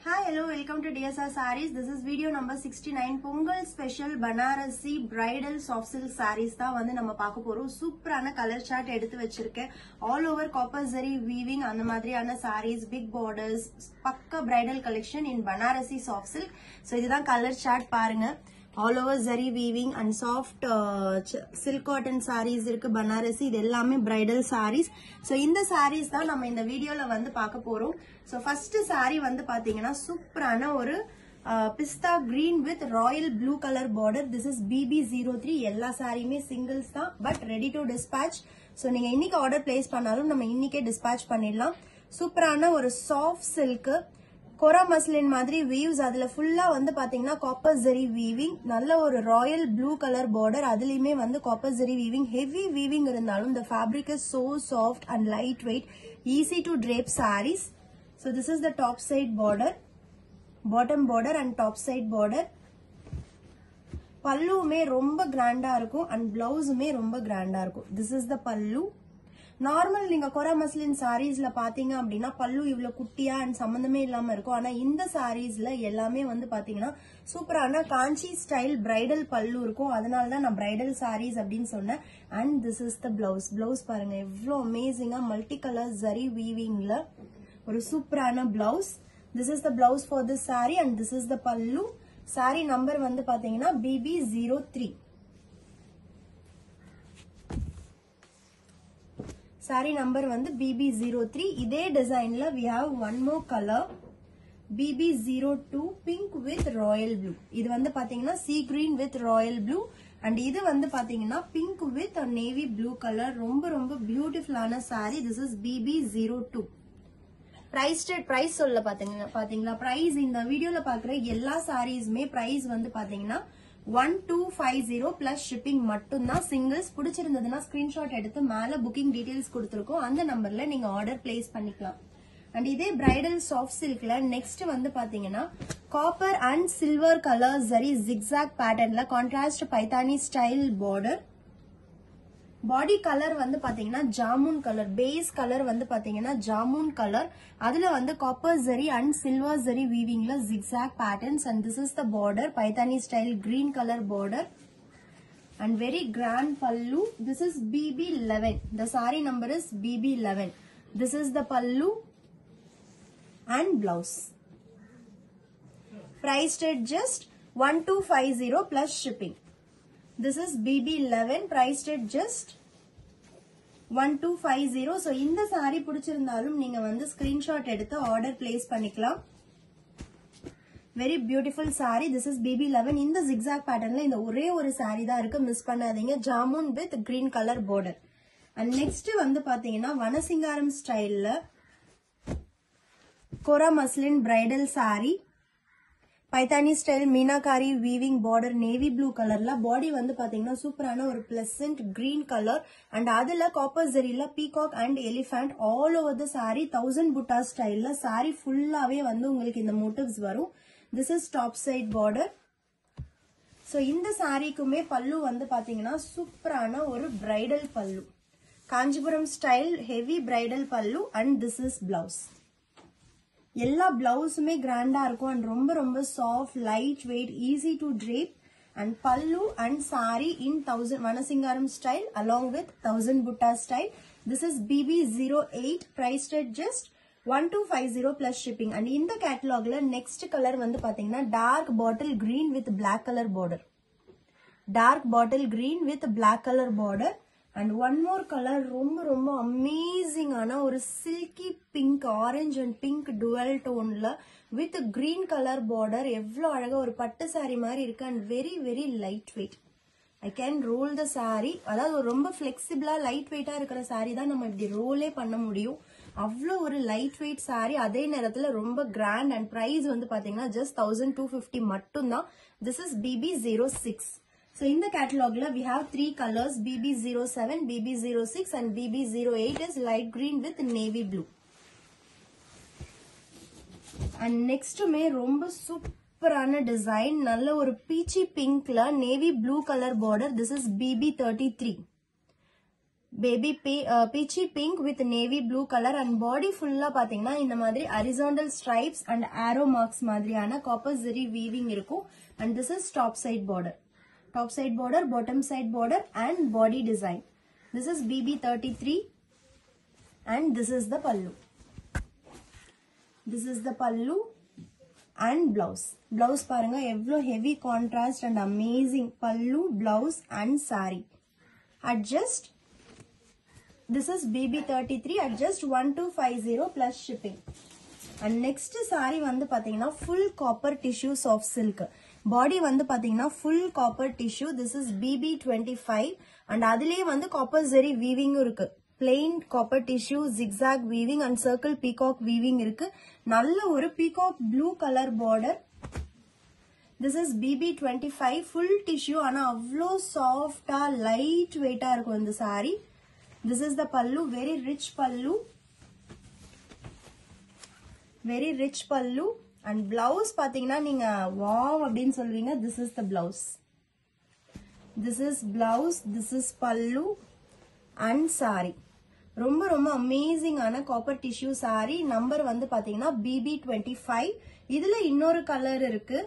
Hi, hello, welcome to DSR Sarees. This is video number 69. Pongal special Banarasi bridal soft silk sarees தான் வந்து நம்ம பார்க்க போறோம் சூப்பரான கலர் சார்ட் எடுத்து வச்சிருக்கேன் all over copper zari weaving அந்த மாதிரியான sarees பிக் பார்டர்ஸ் பக்க bridal collection in Banarasi soft silk so இதுதான் கலர் சார்ட் பாருங்க all over zari weaving and soft silk cotton sarees இருக்கு பனாரசி இது எல்லாமே பிரைடல் sarees ஸோ இந்த sarees தான் நம்ம இந்த வீடியோல வந்து பார்க்க போறோம் ஸோ ஃபர்ஸ்ட் saree வந்து பாத்தீங்கன்னா சூப்பரான ஒரு pista green with royal blue colour border this is BB zero three எல்லா சாரியுமே சிங்கிள்ஸ் தான் but ready to dispatch so நீங்க இன்னைக்கு ஆர்டர் பிளேஸ் பண்ணாலும் நம்ம இன்னைக்கே டிஸ்பேச் பண்ணிடலாம் சூப்பரான ஒரு சாஃப்ட் சில்க் கொரா மஸ்லின் மாதிரி வீவ்ஸ் அதுல ஃபுல்லா வந்து பாத்தீங்கன்னா காப்பர் ஜெரி வீவிங் நல்ல ஒரு ராயல் ப்ளூ கலர் பார்டர் அதுலயுமே வந்து copper zari weaving heavy weaving இருந்தாலும் the fabric is so soft and lightweight easy to drape sarees so this is the top side border bottom border and top side border பல்லுவுமே ரொம்ப கிராண்டா இருக்கும் and பிளவுஸுமே ரொம்ப கிராண்டா இருக்கும் திஸ் இஸ் த பல்லு normal நீங்க கொரா மஸ்லின் சாரீஸ்ல பாத்தீங்க அப்படின்னா பல்லு இவ்வளவு குட்டியா அண்ட் சம்பந்தமே இல்லாம இருக்கும் ஆனா இந்த சாரீஸ்ல எல்லாமே வந்து பாத்தீங்கன்னா சூப்பரான காஞ்சி ஸ்டைல் பிரைடல் பல்லு இருக்கும் அதனால தான் நான் பிரைடல் சாரீஸ் அப்படின்னு சொன்னேன் and this is the blouse blouse பாருங்க எவ்வளவு அமேசிங்கா மல்டி கலர் ஜரி வீவிங்ல ஒரு சூப்பரான blouse this is the blouse for this saree and this is the pallu saree number வந்து பாத்தீங்கன்னா BB zero three saree number வந்து பிபி ஜீரோ த்ரீ இதே டிசைன்ல we have one more colour BB zero two pink with royal blue இது வந்து பாத்தீங்கன்னா sea green with royal blue and இது வந்து பாத்தீங்கன்னா pink with navy blue colour ரொம்ப ரொம்ப பியூட்டிஃபுல்லான saree this is BB zero two price price சொல்ல பாத்தீங்க பாத்தீங்களா பிரைஸ் இந்த வீடியோல பாக்குற எல்லா சாரீஸுமே பிரைஸ் வந்து பாத்தீங்கன்னா one two five zero plus shipping மட்டும்தான் சிங்கிள்ஸ் பிடிச்சிருந்ததுன்னா ஸ்கிரீன்ஷாட் எடுத்து மேல புக்கிங் டீடைல்ஸ் கொடுத்துருக்கோம் அந்த நம்பர்ல நீங்க ஆர்டர் பிளேஸ் பண்ணிக்கலாம் அண்ட் இதே பிரைடல் சாஃப்ட் சில்க்ல நெக்ஸ்ட் வந்து பாத்தீங்கன்னா copper and silver colour zari zigzag பேட்டர்ன்ல contrast Paithani style border body colour வந்து பாத்தீங்கன்னா ஜாமுன் கலர் பேஸ் கலர் வந்து பாத்தீங்கன்னா ஜாமுன் கலர் அதுல வந்து copper zari and silver zari வீவிங்ல zigzag patterns and this is the border Paithani style green colour border and very grand pallu this is BB eleven the saree number is BB eleven this is the pallu and blouse priced at just 1250 plus shipping. This is BB11 priced at just 1250 so இந்த saree பிடிச்சிருந்தாலும் நீங்க வந்து screenshot எடுத்து order place பண்ணிக்கலாம் very beautiful saree this is BB eleven இந்த zigzag பேட்டர்ன்ல இந்த ஒரே ஒரு சாரி தான் இருக்கு மிஸ் பண்ணாதீங்க jamun with green colour border and next வந்து பாத்தீங்கன்னா வனசிங்காரம் ஸ்டைல்ல kora muslin bridal saree Paithani style meenakari weaving border navy blue கலர்ல பாடி வந்து பாத்தீங்கன்னா சூப்பரான ஒரு பிளசன்ட் கிரீன் கலர் அண்ட் அதுல காப்பர் ஜெரியில peacock and elephant all over the saree thousand butta ஸ்டைல்ல சாரி ஃபுல்லாவே வந்து உங்களுக்கு இந்த மோட்டிவ்ஸ் வரும் this is top side border so இந்த சாரிக்குமே பல்லு வந்து பாத்தீங்கன்னா சூப்பரான ஒரு bridal pallu Kanchipuram style heavy bridal pallu and this is blouse எல்லா பிளவுஸுமே கிராண்டா இருக்கும் அண்ட் ரொம்ப ரொம்ப soft light weight easy to drape and pallu and saree in thousand Vanasingaram style along with thousand butta style this is BB zero eight priced at just one two five zero plus shipping and இந்த கேட்டலாக்ல next colour வந்து பாத்தீங்கன்னா dark bottle green with black colour border dark bottle green with black colour border and one more colour ரொம்ப ரொம்ப அமேசிங்கான ஒரு silky pink orange and pink dual டோன்ல with green colour border எவ்வளோ அழகா ஒரு பட்டு சாரி மாதிரி இருக்கு and very very light weight I can roll the saree அதாவது ஒரு ரொம்ப ஃபிளெக்சிபிளா லைட் வெயிட்டா இருக்கிற சாரி தான் நம்ம இப்படி ரோலே பண்ண முடியும் அவ்வளோ ஒரு லைட் வெயிட் சாரி அதே நேரத்தில் ரொம்ப கிராண்ட் அண்ட் ப்ரைஸ் வந்து பாத்தீங்கன்னா ஜஸ்ட் தௌசண்ட் டூ ஃபிஃப்டி மட்டும்தான் this is BB zero six So in the catalogல we have three colors BB07, BB06 and BB08 is light green with navy blue. And நெக்ஸ்ட்டுமே ரொம்ப சூப்பரான டிசைன் நல்ல ஒரு peachy பிங்க்ல navy blue colour border this is BB thirty three baby peachy pink with navy blue colour and body ஃபுல்லா பாத்தீங்கன்னா இந்த மாதிரி horizontal stripes and arrow marks மாதிரியான காப்பர் ஜெரி வீவிங் இருக்கும் and this is top side border top side border bottom side border and body design this is BB thirty three and this is the pallu this is the pallu and blouse blouse பாருங்க எவ்வளோ heavy contrast and amazing pallu blouse and saree at just this is bb33 at just 1250 plus shipping and next saree வந்து பாத்தீங்கன்னா full copper tissue soft silk பாடி வந்து பாத்தீங்கன்னா full copper tissue this is bb25 and அதுலயே வந்து copper zeri weaving இருக்கு plain copper tissue zigzag weaving and circle peacock weaving இருக்கு நல்ல ஒரு peacock blue color border this is BB twenty five full tissue ஆனா அவ்வளோ சாஃப்டா லைட் வெயிட்டா இருக்கும் இந்த sorry this is the pallu very rich pallu very rich pallu and blouse பாத்தீங்கன்னா நீங்க வாவ் அப்படின்னு சொல்வீங்க this is the blouse this is blouse this is pallu and saree ரொம்ப ரொம்ப அமேசிங்கான காப்பர் டிஷ்யூ சாரி நம்பர் வந்து பாத்தீங்கன்னா பிபி டுவெண்ட்டி ஃபைவ் இதுல இன்னொரு கலர் இருக்கு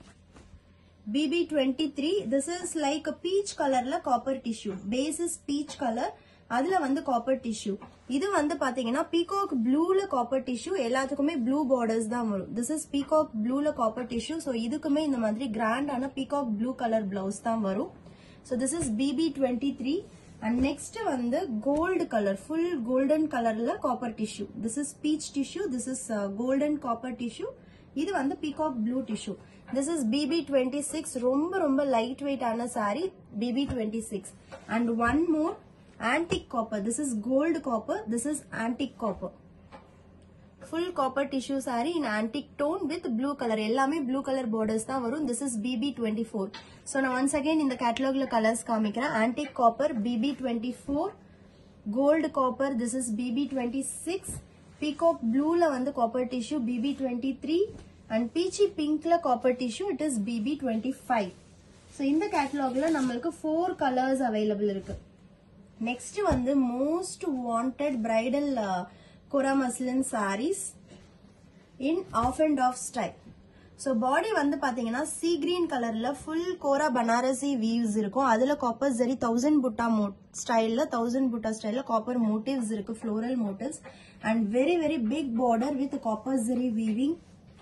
BB twenty three this is like peach கலர்ல copper tissue base is peach colour அதுல வந்து காப்பர் டிஷ்யூ இது வந்து பாத்தீங்கன்னா பீகாக் ப்ளூல காப்பர் டிஷ்யூ எல்லாத்துக்குமே ப்ளூ பார்டர்ஸ் தான் வரும் திஸ் இஸ் பீகாக் ப்ளூல காப்பர் டிஷ்யூ ஸோ இதுக்குமே இந்த மாதிரி கிராண்டான பீகாக் ப்ளூ கலர் பிளவுஸ் தான் வரும் so this is BB twenty three and next வந்து கோல்டு கலர் ஃபுல் கோல்டன் கலர்ல copper tissue this is peach tissue this is golden copper tissue இது வந்து peacock blue tissue this is BB twenty six ரொம்ப ரொம்ப light வெயிட்டான saree BB twenty six and one more antique copper this is gold copper this is antique copper full copper tissue saree in antique tone with blue colour எல்லாமே blue colour borders தான் வரும் this is BB twenty four so நான் once again இந்த கேட்டலாக்ல colours காமிக்கிறேன் antique copper BB twenty four gold copper this is BB twenty six peacock ப்ளூல வந்து copper tissue BB twenty three and peachy பிங்க்ல copper tissue it is BB twenty five so இந்த கேட்டலாக்ல நம்மளுக்கு four colours available இருக்கு next வந்து most wanted bridal kora muslin sarees in half and half style so body வந்து பாத்தீங்கன்னா sea green கலர்ல full kora Banarasi weaves இருக்கும் அதுல காப்பர் ஜெரி தௌசண்ட் புட்டா மோ ஸ்டைல்ல தௌசண்ட் புட்டா ஸ்டைல்ல காப்பர் மோட்டிவ்ஸ் இருக்கு floral motifs and very very big border with copper zari weaving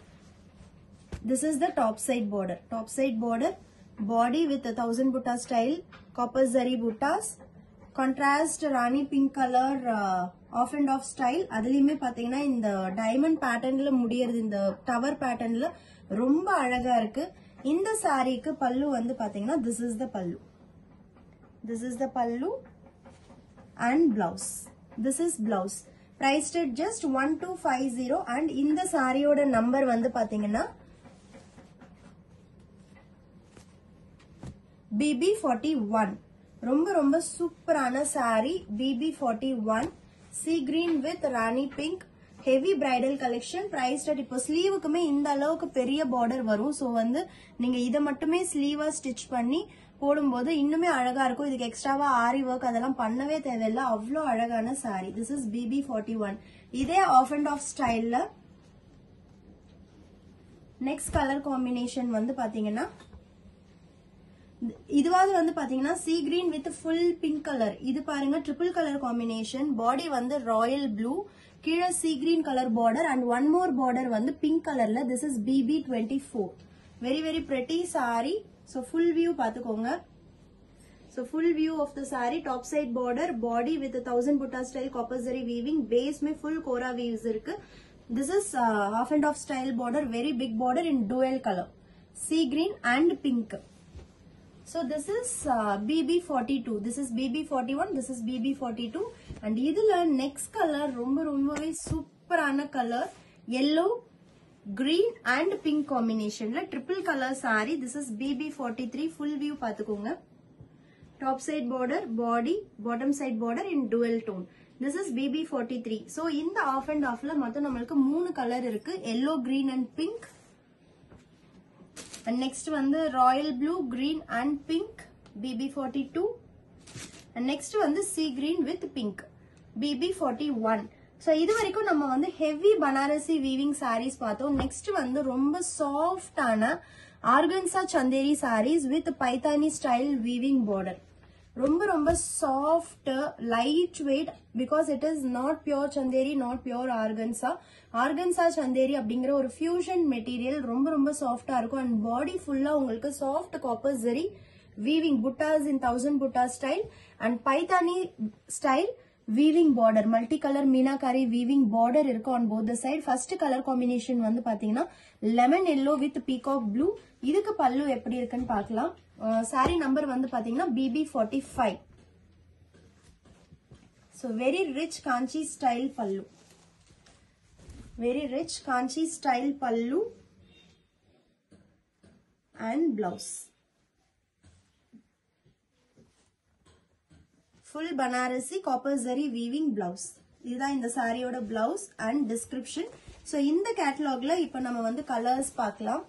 this is the top side border top side border body with a thousand butta style copper zari buttas contrast rani pink color uh, half and half style அதுலயுமே பாத்தீங்கன்னா இந்த diamond பேட்டர்ன்ல முடியறது இந்த tower பேட்டர்ன்ல ரொம்ப அழகா இருக்கு இந்த சாரீக்கு பல்லு வந்து பாத்தீங்கன்னா this is the pallu this is the pallu and blouse this is blouse priced at just one two five zero and இந்த சாரியோட நம்பர் வந்து பாத்தீங்கன்னா பிபி ஃபார்ட்டி ஒன் ரொம்ப ரொம்ப சூப்பரான saree BB forty one sea green with rani pink heavy bridal collection price இப்போ ஸ்லீவுக்குமே இந்த அளவுக்கு பெரிய பார்டர் வரும் ஸோ வந்து நீங்க இதை மட்டுமே ஸ்லீவா ஸ்டிச் பண்ணி போடும்போது இன்னுமே அழகா இருக்கும் இதுக்கு எக்ஸ்ட்ராவா ஆரி ஒர்க் அதெல்லாம் பண்ணவே தேவையில்லை அவ்வளோ அழகான saree this is BB forty one இதே ஆஃப் அண்ட் ஆஃப் ஸ்டைல்ல நெக்ஸ்ட் கலர் காம்பினேஷன் வந்து பாத்தீங்கன்னா இதுவாவது வந்து பாத்தீங்கன்னா sea green with full pink colour இது பாருங்க ட்ரிபிள் கலர் காம்பினேஷன் பாடி வந்து ராயல் ப்ளூ கீழே sea green colour border and one more border வந்து பிங்க் கலர்ல this is BB twenty four very very pretty saree so full view பார்த்துக்கோங்க so full view of the saree top side border body with thousand butta style copper zari weaving base में full kora weaves இருக்கு this is half and half style border very big border in dual colour sea green and pink So this is uh, BB42. This is BB41. This is BB42. And இதுல next color ரொம்ப ரொம்பவே சூப்பரான colour yellow, green and pink combinationல triple color saree. This is BB43 full view பாத்துக்கோங்க. Top side border, body, bottom side border in dual tone. This is BB43. So இந்த off and offல மொத்தம் நம்மளுக்கு மூணு கலர் இருக்கு yellow, green and pink. And next வந்து royal blue green and pink BB forty two and next வந்து sea green with pink BB forty one so இது வரைக்கும் நம்ம வந்து ஹெவி பனாரசி வீவிங் sarees பார்த்தோம் நெக்ஸ்ட் வந்து ரொம்ப சாஃப்டான organza Chanderi sarees with Paithani style weaving border ரொம்ப ரொம்ப soft light weight because it is not pure Chanderi not pure organza organza Chanderi அப்படிங்கிற ஒரு ஃபியூஷன் மெட்டீரியல் ரொம்ப ரொம்ப சாஃப்டா இருக்கும் அண்ட் பாடி ஃபுல்லா உங்களுக்கு soft copper zari weaving buttas in thousand butta style and Paithani style weaving border multi colour meenakari weaving border இருக்கும் on both side first colour combination வந்து பாத்தீங்கன்னா lemon yellow with peacock blue இதுக்கு பல்லு எப்படி இருக்குன்னு பார்க்கலாம் சாரி நம்பர் வந்து பாத்தீங்கன்னா BB forty five so very rich Kanchi style pallu very rich Kanchi style pallu and blouse full Banarasi copper zari weaving blouse இதுதான் இந்த சாரியோட பிளவுஸ் அண்ட் டிஸ்கிரிப்ஷன் ஸோ இந்த கேட்டலாக்ல இப்போ நம்ம வந்து கலர்ஸ் பார்க்கலாம்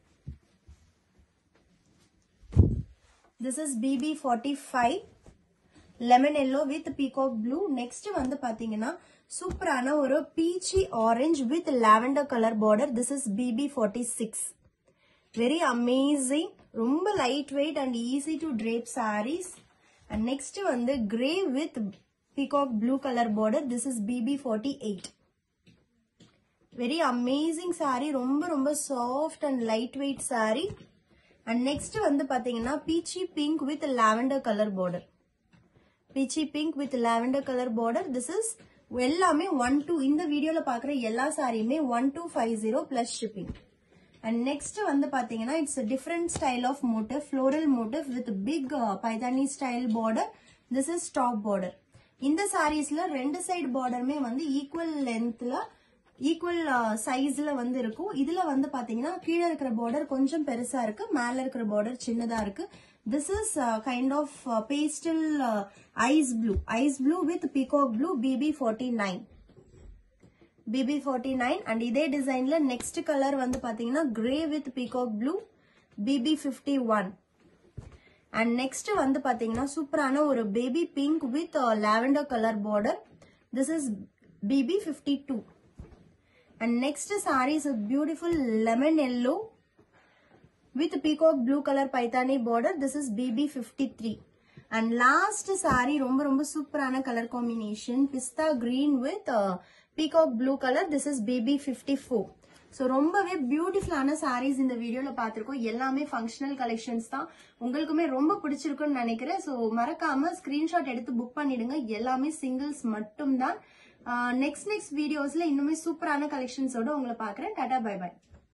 this is BB forty five lemon yellow with peacock blue next வந்து பாத்தீங்கன்னா சூப்பரான ஒரு peachy orange with lavender colour border this is BB forty six very amazing ரொம்ப light weight and easy to drape saris and next வந்து grey with peacock blue colour border this is BB forty eight very amazing sari ரொம்ப ரொம்ப soft and light weight sari and next வந்து பாத்தீங்கன்னா peachy pink with lavender colour border peachy pink with lavender colour border this is எல்லாமே one two இந்த வீடியோல பாக்குற எல்லா சாரியுமே one two five zero plus shipping and next வந்து பாத்தீங்கன்னா it's different style of motif floral motif with big Paithani style border this is top border இந்த சாரீஸ்ல ரெண்டு சைடு பார்டருமே வந்து ஈக்குவல் லென்த்ல ஈக்குவல் சைஸ்ல வந்து இருக்கும் இதுல வந்து பாத்தீங்கன்னா கீழே இருக்கிற பார்டர் கொஞ்சம் பெருசா இருக்கு மேல இருக்கிற பார்டர் சின்னதா இருக்கு this is kind of pastel ice blue ice blue with peacock blue BB forty nine BB forty nine and இதே டிசைன்ல நெக்ஸ்ட் கலர் வந்து பாத்தீங்கன்னா grey with peacock blue BB fifty one and next வந்து பாத்தீங்கன்னா சூப்பரான ஒரு baby pink with lavender colour border this is BB fifty two and next sari is beautiful lemon yellow with peacock blue colour Paithani border this is BB fifty three and last sari ரொம்ப ரொம்ப சூப்பரான colour combination pista green with peacock blue colour this is BB fifty four so ரொம்பவே பியூட்டிஃபுல்லான சாரீஸ் இந்த வீடியோல பார்த்துருக்கோம் எல்லாமே functional collections தான் உங்களுக்குமே ரொம்ப பிடிச்சிருக்குன்னு நினைக்கிறேன் ஸோ மறக்காம ஸ்கிரீன்ஷாட் எடுத்து புக் பண்ணிடுங்க எல்லாமே சிங்கிள்ஸ் மட்டும்தான் நெக்ஸ்ட் நெக்ஸ்ட் வீடியோஸ்ல இன்னுமே சூப்பரான கலெக்ஷன்ஸோட உங்களை பார்க்குறேன் டாடா பை பை